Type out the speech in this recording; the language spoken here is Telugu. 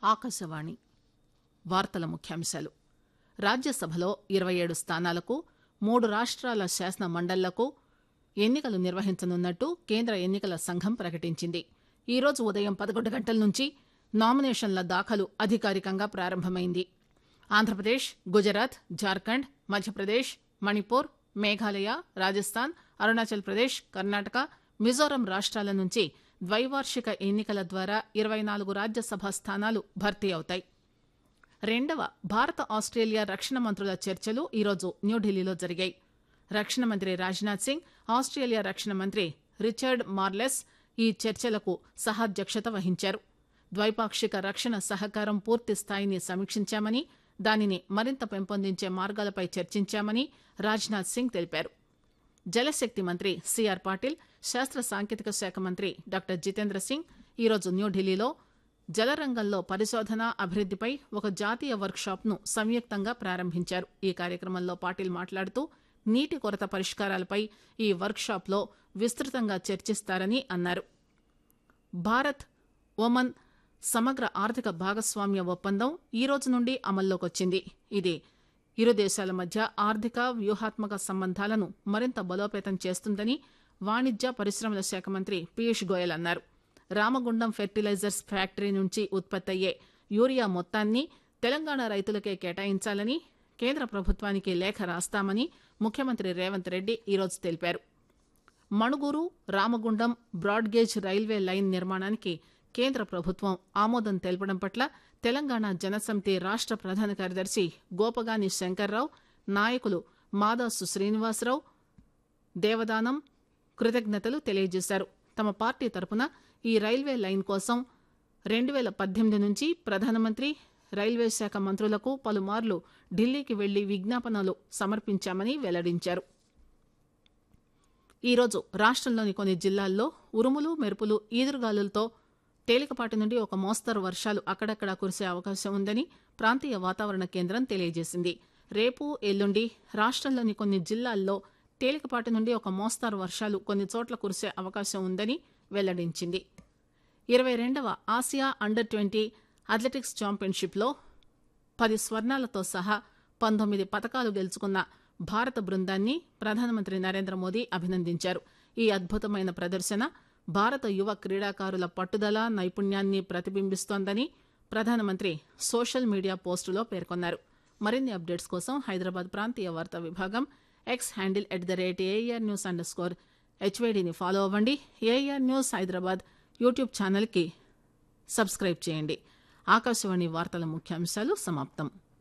ఆకాశవాణి వార్తల ముఖ్యాంశాలు రాజ్యసభలో ఇరవై ఏడు స్థానాలకు మూడు రాష్ట్రాల శాసన మండళ్లకు ఎన్నికలు నిర్వహించనున్నట్టు కేంద్ర ఎన్నికల సంఘం ప్రకటించింది ఈ రోజు ఉదయం పదకొండు గంటల నుంచి నామినేషన్ల దాఖలు అధికారికంగా ప్రారంభమైంది ఆంధ్రప్రదేశ్ గుజరాత్ జార్ఖండ్ మధ్యప్రదేశ్ మణిపూర్ మేఘాలయ రాజస్థాన్ అరుణాచల్ ప్రదేశ్ కర్ణాటక మిజోరం రాష్ట్రాల నుంచి ద్వైవార్షిక ఎన్నికల ద్వారా ఇరవై నాలుగు రాజ్యసభ స్థానాలు భర్తీ అవుతాయి రెండవ భారత ఆస్ట్రేలియా రక్షణ మంత్రుల చర్చలు ఈరోజు న్యూఢిల్లీలో జరిగాయి రక్షణ మంత్రి రాజ్నాథ్ సింగ్ ఆస్ట్రేలియా రక్షణ మంత్రి రిచర్డ్ మార్లెస్ ఈ చర్చలకు సహాధ్యక్షత వహించారు ద్వైపాక్షిక రక్షణ సహకారం పూర్తి స్థాయిని సమీక్షించామని దానిని మరింత పెంపొందించే మార్గాలపై చర్చించామని రాజ్నాథ్ సింగ్ తెలిపారు జలశక్తి మంత్రి సిఆర్ పాటిల్ శాస్త్ర సాంకేతిక శాఖ మంత్రి డాక్టర్ జితేంద్ర సింగ్ ఈరోజు న్యూఢిల్లీలో జలరంగంలో పరిశోధన అభివృద్దిపై ఒక జాతీయ వర్క్ షాప్ ను సంయుక్తంగా ప్రారంభించారు ఈ కార్యక్రమంలో పాటిల్ మాట్లాడుతూ నీటి కొరత పరిష్కారాలపై ఈ వర్క్ షాప్ లో విస్తృతంగా చర్చిస్తారని అన్నారు భారత్ ఒమన్ సమగ్ర ఆర్థిక భాగస్వామ్య ఒప్పందం ఈ రోజు నుండి అమల్లోకి వచ్చింది ఇది ఇరు దేశాల మధ్య ఆర్థిక వ్యూహాత్మక సంబంధాలను మరింత బలోపేతం చేస్తుందని వాణిజ్య పరిశ్రమల శాఖ మంత్రి పీయూష్ గోయల్ అన్నారు రామగుండం ఫెర్టిలైజర్స్ ఫ్యాక్టరీ నుంచి ఉత్పత్తి అయ్యే యూరియా మొత్తాన్ని తెలంగాణ రైతులకే కేటాయించాలని కేంద్ర ప్రభుత్వానికి లేఖ రాస్తామని ముఖ్యమంత్రి రేవంత్ రెడ్డి ఈరోజు తెలిపారు Manuguru Ramagundam broad gauge railway line నిర్మాణానికి కేంద్ర ప్రభుత్వం ఆమోదం తెలపడం పట్ల తెలంగాణ జనసమితి రాష్ట ప్రధాన కార్యదర్శి గోపగాని శంకర్రావు నాయకులు మాదాసు శ్రీనివాసరావు దేవదానం కృతజ్ఞతలు తెలియజేశారు తమ పార్టీ తరపున ఈ రైల్వే లైన్ కోసం రెండు వేల పద్దెనిమిది నుంచి ప్రధానమంత్రి రైల్వే శాఖ మంత్రులకు పలుమార్లు ఢిల్లీకి వెళ్లి విజ్ఞాపనలు సమర్పించామని వెల్లడించారు ఈరోజు రాష్టంలోని కొన్ని జిల్లాల్లో ఉరుములు మెరుపులు ఈదురుగాలులతో తేలికపాటి నుండి ఒక మోస్తరు వర్షాలు అక్కడక్కడా కురిసే అవకాశం ఉందని ప్రాంతీయ వాతావరణ కేంద్రం తెలియజేసింది రేపు ఎల్లుండి రాష్టంలోని కొన్ని జిల్లాల్లో తేలికపాటి నుండి ఒక మోస్తరు వర్షాలు కొన్ని చోట్ల కురిసే అవకాశం ఉందని వెల్లడించింది ఇరవై రెండవ ఆసియా అండర్ ట్వంటీ అథ్లెటిక్స్ ఛాంపియన్షిప్లో పది స్వర్ణాలతో సహా పంతొమ్మిది పతకాలు గెలుచుకున్న భారత బృందాన్ని ప్రధానమంత్రి నరేంద్ర మోదీ అభినందించారు ఈ అద్భుతమైన ప్రదర్శన భారత యువ క్రీడాకారుల పట్టుదల నైపుణ్యాన్ని ప్రతిబింబిస్తోందని ప్రధానమంత్రి సోషల్ మీడియా పోస్టులో పేర్కొన్నారు మరిన్ని అప్డేట్స్ కోసం హైదరాబాద్ ప్రాంతీయ వార్తా విభాగం X handle at the rate AR news underscore స్కోర్ హెచ్వైడిని ఫాలో అవ్వండి ఏఆర్ న్యూస్ హైదరాబాద్ యూట్యూబ్ ఛానల్కి సబ్స్క్రైబ్ చేయండి ఆకాశవాణి వార్తల ముఖ్యాంశాలు సమాప్తం